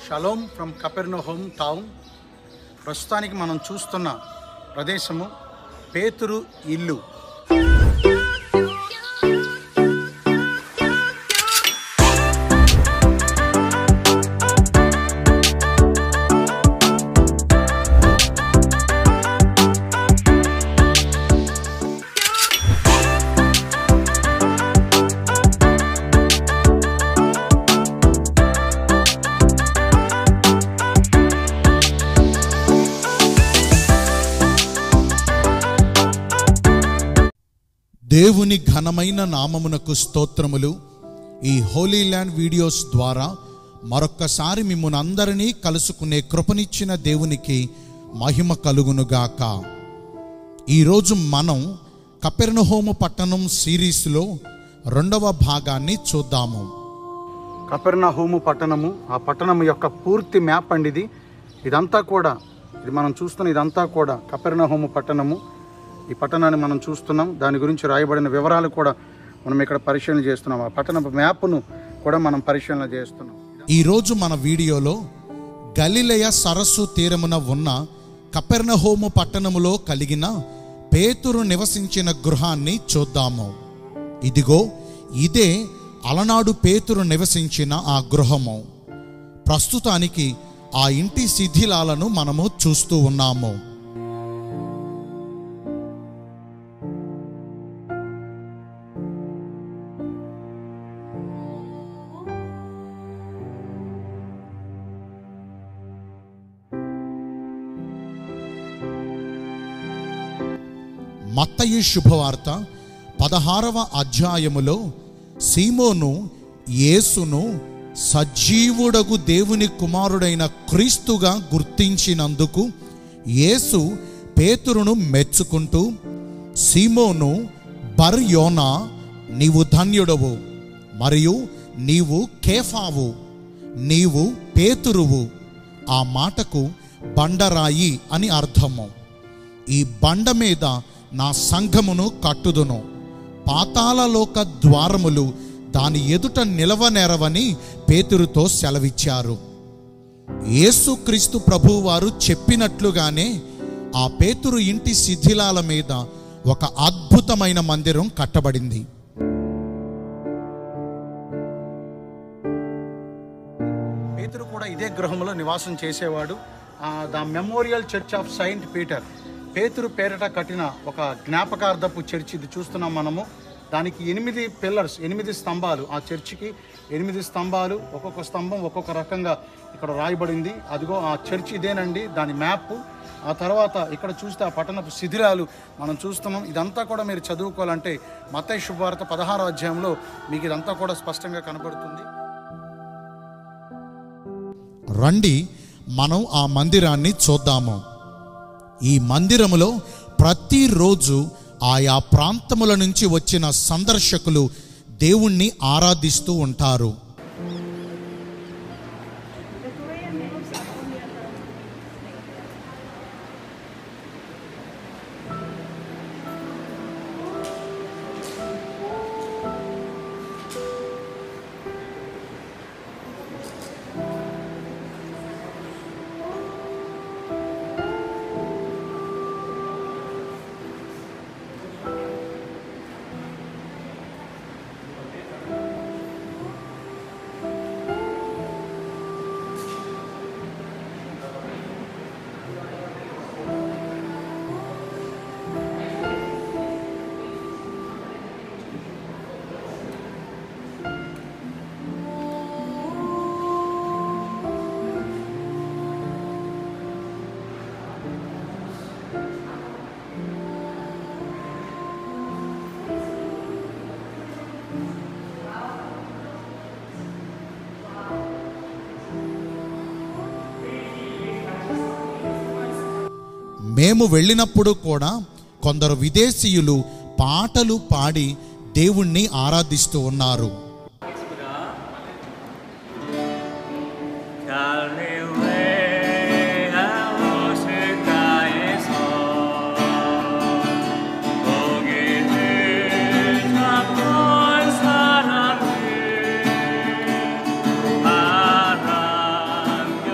shalom from Capernaum home town ప్రస్తుతానికి మనం చూస్తున్న ప్రదేశము పేతురు ఇల్లు దేవుని ఘనమైన నామమునకు స్తోత్రములు ఈ హోలీ ల్యాండ్ వీడియోస్ ద్వారా మరొక్కసారి మిమ్మల్ని అందరినీ కలుసుకునే కృపనిచ్చిన దేవునికి మహిమ కలుగునుగాక ఈరోజు మనం కపెర్నహోము పట్టణం సిరీస్లో రెండవ భాగాన్ని చూద్దాము కపెర్నా హోము పట్టణము ఆ పట్టణం యొక్క పూర్తి మ్యాప్ అండి ఇది ఇదంతా కూడా ఇది మనం చూస్తున్న ఇదంతా కూడా కపెర్నా హోము పట్టణము ఈ పట్టణాన్ని మనం చూస్తున్నాం దాని గురించి రాయబడిన వివరాలు కూడా మనం ఇక్కడ పరిశీలన చేస్తున్నాం ఆ పట్టణ మ్యాప్ను కూడా మనం పరిశీలన చేస్తున్నాం ఈరోజు మన వీడియోలో గలిలయ సరస్సు తీరమున ఉన్న కపెర్నహోము పట్టణములో కలిగిన పేతురు నివసించిన గృహాన్ని చూద్దాము ఇదిగో ఇదే అలనాడు పేతురు నివసించిన ఆ గృహము ప్రస్తుతానికి ఆ ఇంటి శిథిలాలను మనము చూస్తూ ఉన్నాము మత్తయి శుభవార్త పదహారవ అధ్యాయములో సీమోను యేసును సజీవుడగు దేవుని కుమారుడైన క్రీస్తుగా గుర్తించినందుకు యేసు పేతురును మెచ్చుకుంటూ సీమోను బర్ యోనా నీవు ధన్యుడవు మరియు నీవు కేఫావు నీవు పేతురువు ఆ మాటకు బండరాయి అని అర్థము ఈ బండ మీద నా సంఘమును కట్టుదును పాతాళలోక ద్వారములు దాని ఎదుట నిలవనేరవని పేతురుతో సెలవిచ్చారు యేసుక్రీస్తు ప్రభువారు చెప్పినట్లుగానే ఆ పేతురు ఇంటి శిథిలాల మీద ఒక అద్భుతమైన మందిరం కట్టబడింది పేతురు కూడా ఇదే గృహంలో నివాసం చేసేవాడు the memorial church of Saint Peter పేతురు పేరిట కట్టిన ఒక జ్ఞాపకార్థపు చర్చ్ ఇది చూస్తున్నాం మనము దానికి ఎనిమిది పిల్లర్స్ ఎనిమిది స్తంభాలు ఆ చర్చికి ఎనిమిది స్తంభాలు ఒక్కొక్క స్తంభం ఒక్కొక్క రకంగా ఇక్కడ రాయబడింది అదిగో ఆ చర్చ్ ఇదేనండి దాని మ్యాప్ ఆ తర్వాత ఇక్కడ చూస్తే ఆ పట్టణపు శిథిలాలు మనం చూస్తున్నాం ఇదంతా కూడా మీరు చదువుకోవాలంటే మతయ్య శుభవార్త పదహారో అధ్యాయంలో మీకు ఇదంతా కూడా స్పష్టంగా కనబడుతుంది రండి మనం ఆ మందిరాన్ని చూద్దాము ఈ మందిరములో ప్రతిరోజు ఆయా ప్రాంతముల నుంచి వచ్చిన సందర్శకులు దేవుణ్ణి ఆరాధిస్తూ ఉంటారు మేము వెళ్ళినప్పుడు కూడా కొందరు విదేశీయులు పాటలు పాడి దేవుణ్ణి ఆరాధిస్తూ ఉన్నారు 갈릴레아 오실가에서 거기를 잡던 사람들 바람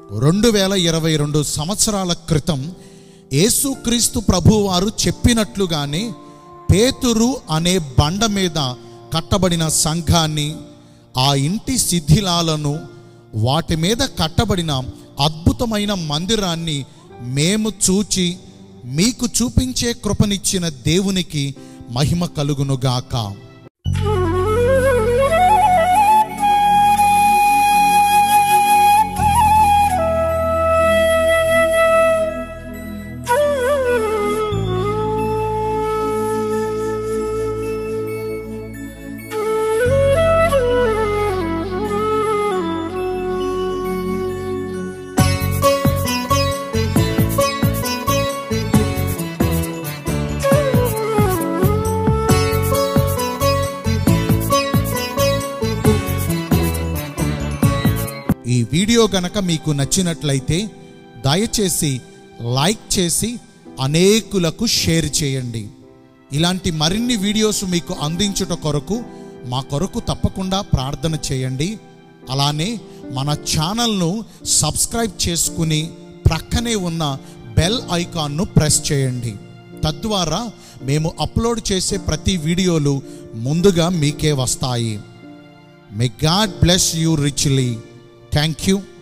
రెండు వేల ఇరవై రెండు సంవత్సరాల క్రితం యేసుక్రీస్తు ప్రభువారు చెప్పినట్లుగానే పేతురు అనే బండ మీద కట్టబడిన సంఘాన్ని ఆ ఇంటి శిథిలాలను వాటి మీద కట్టబడిన అద్భుతమైన మందిరాన్ని మేము చూచి మీకు చూపించే కృపనిచ్చిన దేవునికి మహిమ కలుగునుగాక ఈ వీడియో గనక మీకు నచ్చినట్లయితే దయచేసి లైక్ చేసి అనేకులకు షేర్ చేయండి ఇలాంటి మరిన్ని వీడియోస్ మీకు అందించుట కొరకు మా కొరకు తప్పకుండా ప్రార్థన చేయండి అలానే మన ఛానల్ను సబ్స్క్రైబ్ చేసుకుని ప్రక్కనే ఉన్న బెల్ ఐకాన్ను ప్రెస్ చేయండి తద్వారా మేము అప్లోడ్ చేసే ప్రతి వీడియోలు ముందుగా మీకే వస్తాయి may God bless you richly thank you